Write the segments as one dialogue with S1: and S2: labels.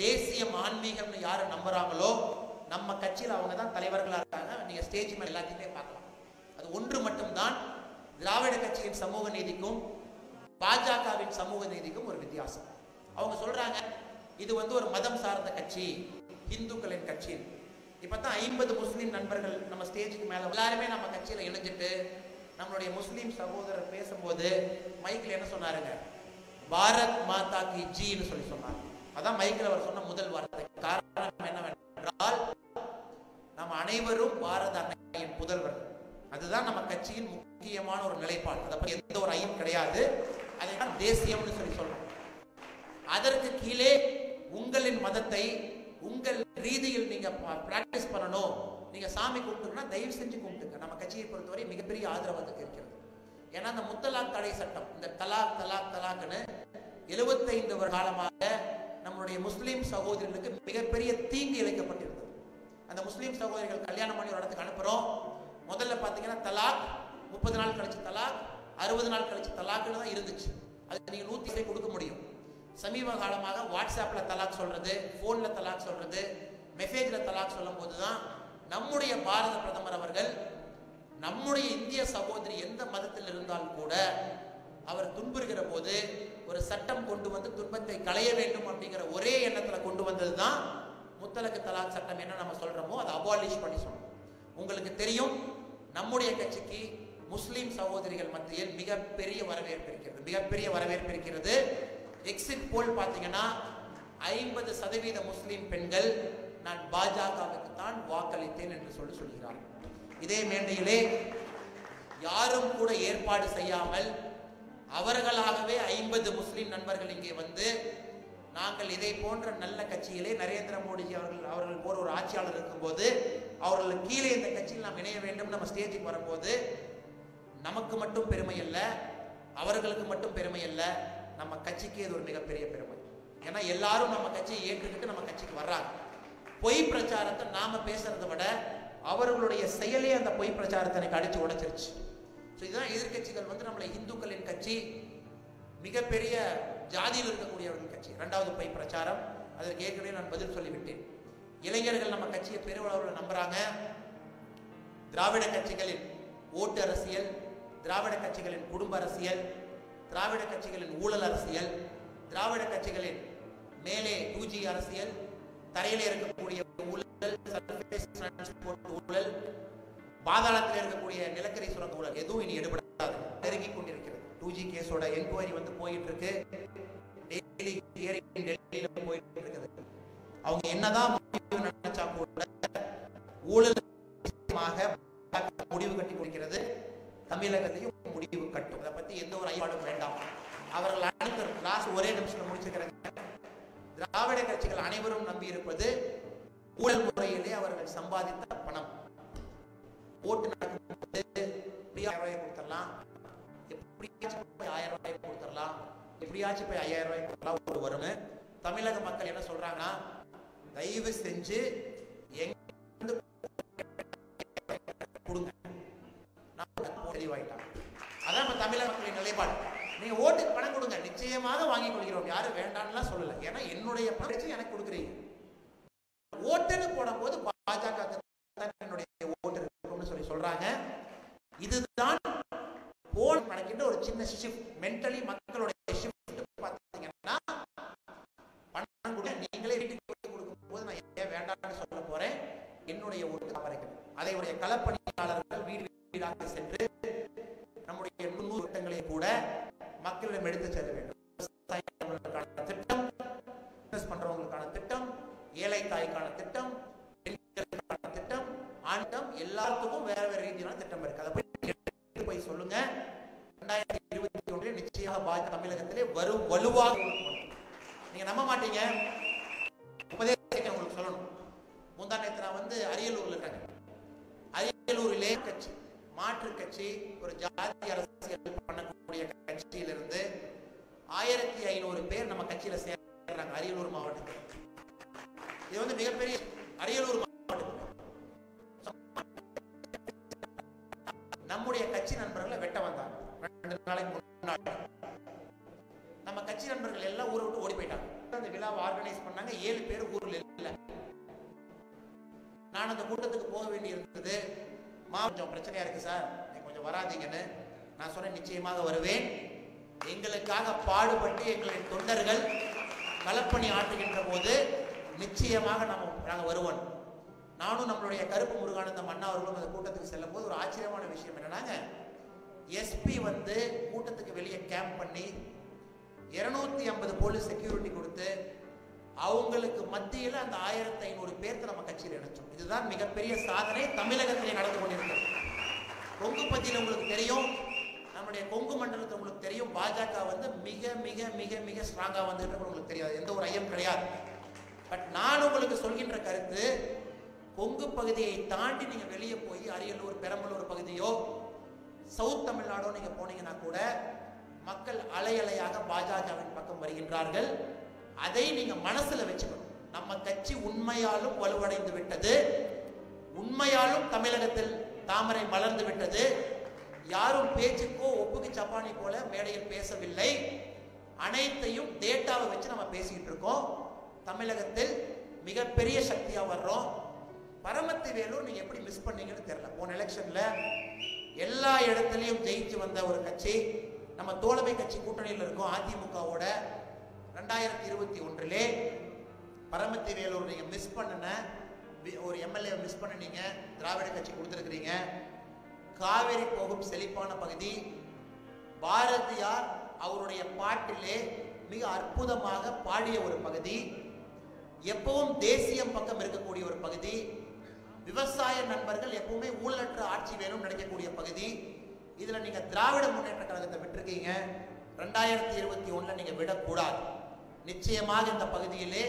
S1: தேசியம் ஆன்மீகம்னு யாரு நம்புறாங்களோ நம்ம கட்சியில் அவங்க தான் தலைவர்களா இருக்காங்க நீங்க ஸ்டேஜ் மேல எல்லாத்தையுமே பார்க்கலாம் அது ஒன்று மட்டும்தான் திராவிட கட்சியின் சமூக நீதிக்கும் பாஜகவின் சமூக நீதிக்கும் ஒரு வித்தியாசம் அவங்க சொல்றாங்க இது வந்து ஒரு மதம் சார்ந்த கட்சி இந்துக்களின் கட்சி இப்பதான் ஐம்பது முஸ்லீம் நண்பர்கள் நம்ம ஸ்டேஜுக்கு மேல எல்லாருமே நம்ம கட்சியில இணைஞ்சிட்டு நம்மளுடைய முஸ்லீம் சகோதரர் பேசும்போது மைக்கில் என்ன சொன்னாருங்க பாரத் மாதா கி ஜின்னு சொல்லி சொன்னார் அதான் மைக்கில் அவர் சொன்ன முதல் வார்த்தை காரணம் என்னவென்றால் நம்ம அனைவரும் பாரத அன்னையின் புதல்வர் அதுதான் நம்ம கட்சியின் முக்கியமான ஒரு நிலைப்பாடு அதை பத்தி எந்த ஒரு ஐயம் கிடையாது அதை தான் தேசியம்னு சொல்லி சொல்றோம் அதற்கு கீழே உங்களின் மதத்தை உங்கள் ரீதியில் நீங்க பிராக்டிஸ் பண்ணணும் நீங்க சாமி கும்பிட்டுங்கன்னா தயவு செஞ்சு கும்பிட்டுங்க நம்ம கட்சியை பொறுத்தவரை மிகப்பெரிய ஆதரவு அதுக்கு இருக்கிறது ஏன்னா அந்த முத்தலாக் தடை சட்டம் இந்த தலாக் தலாக் தலாக்னு எழுபத்தைந்து வருட காலமாக நம்மளுடைய முஸ்லீம் சகோதரர்களுக்கு மிகப்பெரிய தீங்கு இழைக்கப்பட்டிருந்தது அந்த முஸ்லீம் சகோதரிகள் கல்யாணம் பண்ணி ஒரு இடத்துக்கு அனுப்புறோம் முதல்ல பார்த்தீங்கன்னா தலாக் முப்பது நாள் கழிச்சு தலாக் அறுபது நாள் கழிச்சு தலாக்னு தான் இருந்துச்சு அதுக்கு நீங்க நூத்தி இசை கொடுக்க முடியும் சமீப காலமாக வாட்ஸ்அப்ல தலாக் சொல்றது போன்ல தலாக் சொல்றது மெசேஜ்ல தலாக் சொல்லும் போதுதான் நம்முடைய பாரத பிரதமர் அவர்கள் நம்முடைய இந்திய சகோதரி எந்த மதத்தில் இருந்தால் கூட அவர் துன்புறுகிற போது ஒரு சட்டம் கொண்டு வந்து துன்பத்தை களைய வேண்டும் அப்படிங்கிற ஒரே எண்ணத்துல கொண்டு வந்தது தான் முத்தலக்கு தலாக் சட்டம் என்ன நம்ம சொல்றோமோ அதை அபாலிஷ் பண்ணி சொன்னோம் உங்களுக்கு தெரியும் நம்முடைய கட்சிக்கு முஸ்லிம் சகோதரிகள் மத்தியில் மிகப்பெரிய வரவேற்பு இருக்கிறது மிகப்பெரிய வரவேற்பு இருக்கிறது எக்ஸிட் போல் பார்த்தீங்கன்னா ஐம்பது சதவீத முஸ்லிம் பெண்கள் நான் பாஜகவுக்கு தான் வாக்களித்தேன் என்று சொல்லி சொல்கிறார்கள் இதே மேடையிலே யாரும் கூட ஏற்பாடு செய்யாமல் அவர்களாகவே ஐம்பது முஸ்லிம் நண்பர்கள் இங்கே வந்து நாங்கள் இதை போன்ற நல்ல கட்சியிலே நரேந்திர மோடிஜி அவர்கள் அவர்கள் போற ஒரு ஆட்சியாளர் இருக்கும்போது அவர்களுக்கு கீழே இந்த கட்சியில் நாம் இணைய வேண்டும் நம்ம ஸ்டேஜுக்கு வரும்போது நமக்கு மட்டும் பெருமை அல்ல அவர்களுக்கு மட்டும் பெருமை அல்ல நம்ம கட்சிக்கு இது ஒரு மிகப்பெரிய பெருமை ஏன்னா எல்லாரும் நம்ம கட்சியை ஏற்றுக்கிட்டு நம்ம கட்சிக்கு வர்றாங்க பொய் பிரச்சாரத்தை நாம பேசுறதை விட அவர்களுடைய செயலே அந்த பொய் பிரச்சாரத்தை எனக்கு அடிச்சு உடைச்சிருச்சு ஸோ இதுதான் எதிர்க்கட்சிகள் வந்து நம்மளை இந்துக்களின் கட்சி மிகப்பெரிய ஜாதியில் இருக்கக்கூடியவர்கள் கட்சி இரண்டாவது பொய் பிரச்சாரம் அதற்கு ஏற்கனவே நான் பதில் சொல்லிவிட்டேன் இளைஞர்கள் நம்ம கட்சியை பெருவளவில் நம்புறாங்க திராவிட கட்சிகளின் ஓட்டு அரசியல் திராவிட கட்சிகளின் குடும்ப அரசியல் திராவிட கட்சிகளின் ஊழல் அரசியல் திராவிட கட்சிகளின் மேலே யூஜி அரசியல் தரையிலே இருக்கக்கூடிய ஊழல் surface transport ஊழல் பாதாளத்தில் இருக்கக்கூடிய நிலக்கரி சுரங்க ஊழல் எதுவும் இனி எடுபடாது நெருங்கி கொண்டிருக்கிறது டூ ஜி கேஸோட என்கொயரி வந்து போயிட்டு இருக்கு டெய்லி ஹியரிங் டெல்லியில போயிட்டு இருக்குது அவங்க என்னதான் முடிவு நினைச்சா கூட ஊழல் விஷயமாக முடிவு கட்டி கொடுக்கிறது தமிழகத்தையும் முடிவு கட்டும் அதை பத்தி எந்த ஒரு ஐயாடும் வேண்டாம் அவர்கள் அனைத்து லாஸ்ட் ஒரே நிமிஷத்துல முடிச்சுக்கிறாங்க திராவிட கட்சிகள் அனைவரும் நம்பி இருப்பது ஊழல் முறையிலே அவர்கள் சம்பாதித்த பணம் ஓட்டு நடக்கும்போது இப்படி ஆயிரம் ரூபாய் கொடுத்துடலாம் எப்படியாச்சும் போய் ஆயிரம் ரூபாய் கொடுத்துடலாம் எப்படியாச்சும் போய் ஐயாயிரம் ரூபாய் கொடுத்துடலாம் ஒரு வரும் தமிழக மக்கள் என்ன சொல்றாங்கன்னா தயவு செஞ்சு எங்க இருந்து கொடுங்க நான் தெளிவாயிட்டான் அதான் நம்ம தமிழக மக்களின் நிலைப்பாடு நீங்க ஓட்டுக்கு பணம் கொடுங்க நிச்சயமாக வாங்கிக் கொள்கிறோம் யாரும் வேண்டாம்லாம் சொல்லல ஏன்னா என்னுடைய பணம் வச்சு எனக்கு கொடுக்குறீங்க ஓட்டுன்னு போடும்போது பாஜக என்னுடைய ஓட்டு இருக்கும்னு சொல்லி சொல்றாங்க இதுதான் போல் நடக்கின்ற ஒரு சின்ன ஷிஃப்ட் மென்டலி மக்களுடைய ஷிஃப்ட் பார்த்தீங்கன்னா பணம் கூட நீங்களே வீட்டுக்கு போய் கொடுக்கும்போது நான் ஏன் வேண்டாம்னு சொல்ல போறேன் என்னுடைய ஓட்டு அவர்கள் அதை உடைய களப்பணியாளர்கள் வீடு வீடாக சென்று நம்முடைய முன்னூறு திட்டங்களை கூட மக்களிடம் எடுத்து செல்ல வேண்டும் விவசாயிகளுக்கான திட்டம் பிசினஸ் பண்றவங்களுக்கான திட்டம் ஏழை தாய்க்கான திட்டம் பெண்களுக்கான திட்டம் ஆண்டம் எல்லாத்துக்கும் வேற வேற ரீதியான திட்டம் இருக்கு அதை போய் எடுத்து போய் சொல்லுங்க ரெண்டாயிரத்தி இருபத்தி ஒன்றில் நிச்சயமாக பாஜக தமிழகத்திலே வரும் வலுவாக இருக்கும். நீங்க நம்ப மாட்டீங்க உபதேசத்தை உங்களுக்கு சொல்லணும் முந்தா நேத்து நான் வந்து அரியலூர்ல இருக்காங்க அரியலூரிலே கட்சி மாற்று கட்சி ஒரு ஜாதி அரசியல் பண்ணக்கூடிய கட்சியிலிருந்து ஆயிரத்தி ஐநூறு பேர் நம்ம கட்சியில சேர்றாங்க அரியலூர் மாவட்டத்தில் இது வந்து மிகப்பெரிய அரியலூர் மாவட்டத்தில் நம்முடைய கட்சி நண்பர்களை வெட்ட வந்தாங்க ரெண்டு நாளைக்கு முன்னாடி நம்ம கட்சி நண்பர்கள் எல்லாம் ஊரை விட்டு ஓடி போயிட்டாங்க அந்த விழாவை ஆர்கனைஸ் பண்ணாங்க ஏழு பேர் ஊர்ல இல்ல நான் அந்த கூட்டத்துக்கு போக வேண்டி இருந்தது மா கொஞ்சம் பிரச்சனையா இருக்கு சார் நீங்க கொஞ்சம் வராதீங்கன்னு நான் சொன்னேன் நிச்சயமாக வருவேன் எங்களுக்காக பாடுபட்டு எங்களின் தொண்டர்கள் களப்பணி ஆற்றுகின்ற போது நிச்சயமாக நம்ம நாங்கள் வருவோம் நானும் நம்மளுடைய கருப்பு முருகானந்தம் அண்ணா அவர்களும் அந்த கூட்டத்துக்கு செல்லும் போது ஒரு ஆச்சரியமான விஷயம் என்னன்னாங்க எஸ்பி வந்து கூட்டத்துக்கு வெளியே கேம்ப் பண்ணி இருநூத்தி ஐம்பது போலீஸ் செக்யூரிட்டி கொடுத்து அவங்களுக்கு மத்தியில் அந்த ஆயிரத்தி ஐநூறு பேர்த்த நம்ம கட்சியில் இணைச்சோம் இதுதான் மிகப்பெரிய சாதனை தமிழகத்திலே நடந்து கொண்டிருக்கிறது கொங்கு பத்தியில் உங்களுக்கு தெரியும் நம்முடைய கொங்கு மண்டலத்தில் உங்களுக்கு தெரியும் பாஜக வந்து மிக மிக மிக மிக ஸ்ட்ராங்கா வந்துட்டு உங்களுக்கு தெரியாது எந்த ஒரு ஐயம் கிடையாது பட் நான் உங்களுக்கு சொல்கின்ற கருத்து கொங்கு பகுதியை தாண்டி நீங்க வெளியே போய் அரியலூர் பெரம்பலூர் பகுதியோ சவுத் தமிழ்நாடோ நீங்க போனீங்கன்னா கூட மக்கள் அலை அலையாக பாஜகவின் பக்கம் வருகின்றார்கள் அதை நீங்க மனசுல வச்சுக்கணும் நம்ம கட்சி உண்மையாலும் வலுவடைந்து விட்டது உண்மையாலும் தமிழகத்தில் தாமரை மலர்ந்து விட்டது யாரும் பேச்சுக்கோ ஒப்புக்கு சப்பானி போல மேடையில் பேசவில்லை அனைத்தையும் டேட்டாவை வச்சு நம்ம பேசிக்கிட்டு இருக்கோம் தமிழகத்தில் மிகப்பெரிய சக்தியா வர்றோம் பரமத்தி வேலூர் நீங்க எப்படி மிஸ் பண்ணீங்கன்னு தெரியல போன எலெக்ஷன்ல எல்லா இடத்துலயும் ஜெயிச்சு வந்த ஒரு கட்சி நம்ம தோழமை கட்சி கூட்டணியில் இருக்கோம் அதிமுகவோட ரெண்டாயிரத்தி இருபத்தி ஒன்றிலே பரமத்தி வேலூர் நீங்க மிஸ் பண்ணின வி- ஒரு எம்எல்ஏ மிஸ் பண்ணினீங்க திராவிட கட்சி கொடுத்துருக்கிறீங்க காவேரி போகும் செழிப்பான பகுதி பாரதியார் அவருடைய பாட்டிலே மிக அற்புதமாக பாடிய ஒரு பகுதி எப்பவும் தேசியம் பக்கம் இருக்கக்கூடிய ஒரு பகுதி விவசாய நண்பர்கள் எப்பவுமே ஊழலற்ற ஆட்சி வேணும்னு நினைக்கக்கூடிய பகுதி இதுல நீங்க திராவிட முன்னேற்ற கழகத்தை விட்டுருக்கீங்க ரெண்டாயிரத்தி இருபத்தி ஒண்ணுல நீங்க விடக்கூடாது நிச்சயமாக இந்த பகுதியிலே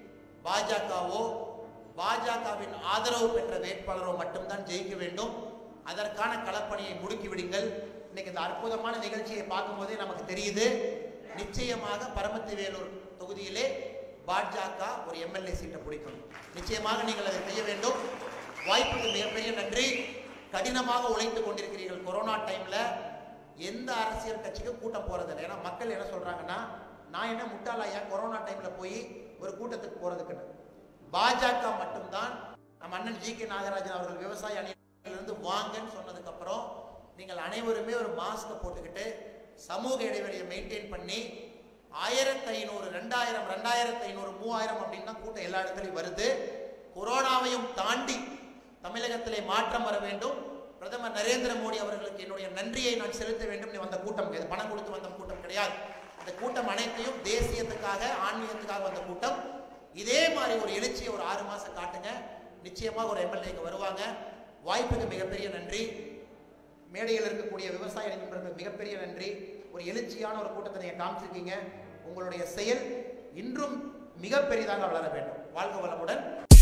S1: பாஜகவோ பாஜகவின் ஆதரவு பெற்ற வேட்பாளரோ மட்டும்தான் ஜெயிக்க வேண்டும் அதற்கான களப்பணியை முடுக்கி விடுங்கள் இன்னைக்கு இந்த அற்புதமான நிகழ்ச்சியை பார்க்கும்போதே நமக்கு தெரியுது நிச்சயமாக பரமத்தி வேலூர் தொகுதியிலே பாஜக ஒரு எம்எல்ஏ சீட்டை பிடிக்கும் நிச்சயமாக நீங்கள் அதை செய்ய வேண்டும் வாய்ப்புக்கு மிகப்பெரிய நன்றி கடினமாக உழைத்துக் கொண்டிருக்கிறீர்கள் கொரோனா டைம்ல எந்த அரசியல் கட்சிக்கும் கூட்டம் போறதில்லை ஏன்னா மக்கள் என்ன சொல்றாங்கன்னா நான் என்ன முட்டாளாயா கொரோனா டைம்ல போய் ஒரு கூட்டத்துக்கு போறதுக்குன்னு பாஜக மட்டும்தான் நம்ம அண்ணன் ஜி கே நாகராஜன் அவர்கள் விவசாய அணியிலிருந்து வாங்கன்னு சொன்னதுக்கு அப்புறம் நீங்கள் அனைவருமே ஒரு மாஸ்க் போட்டுக்கிட்டு சமூக இடைவெளியை மெயின்டைன் பண்ணி ஆயிரத்தி ஐநூறு ரெண்டாயிரம் ரெண்டாயிரத்தி ஐநூறு மூவாயிரம் அப்படின்னு தான் கூட்டம் எல்லா இடத்துலையும் வருது கொரோனாவையும் தாண்டி தமிழகத்திலே மாற்றம் வர வேண்டும் பிரதமர் நரேந்திர மோடி அவர்களுக்கு என்னுடைய நன்றியை நான் செலுத்த வேண்டும் நீ வந்த கூட்டம் இது பணம் கொடுத்து வந்த கூட்டம் கிடையாது இந்த கூட்டம் அனைத்தையும் தேசியத்துக்காக ஆன்மீகத்துக்காக வந்த கூட்டம் இதே மாதிரி ஒரு எழுச்சியை ஒரு ஆறு மாசம் காட்டுங்க நிச்சயமாக ஒரு எம்எல்ஏக்கு வருவாங்க வாய்ப்புக்கு மிகப்பெரிய நன்றி மேடையில் இருக்கக்கூடிய விவசாய நண்பர்களுக்கு மிகப்பெரிய நன்றி ஒரு எழுச்சியான ஒரு கூட்டத்தை நீங்க காமிச்சிருக்கீங்க உங்களுடைய செயல் இன்றும் மிக பெரிதாக வளர வேண்டும் வாழ்க வளமுடன்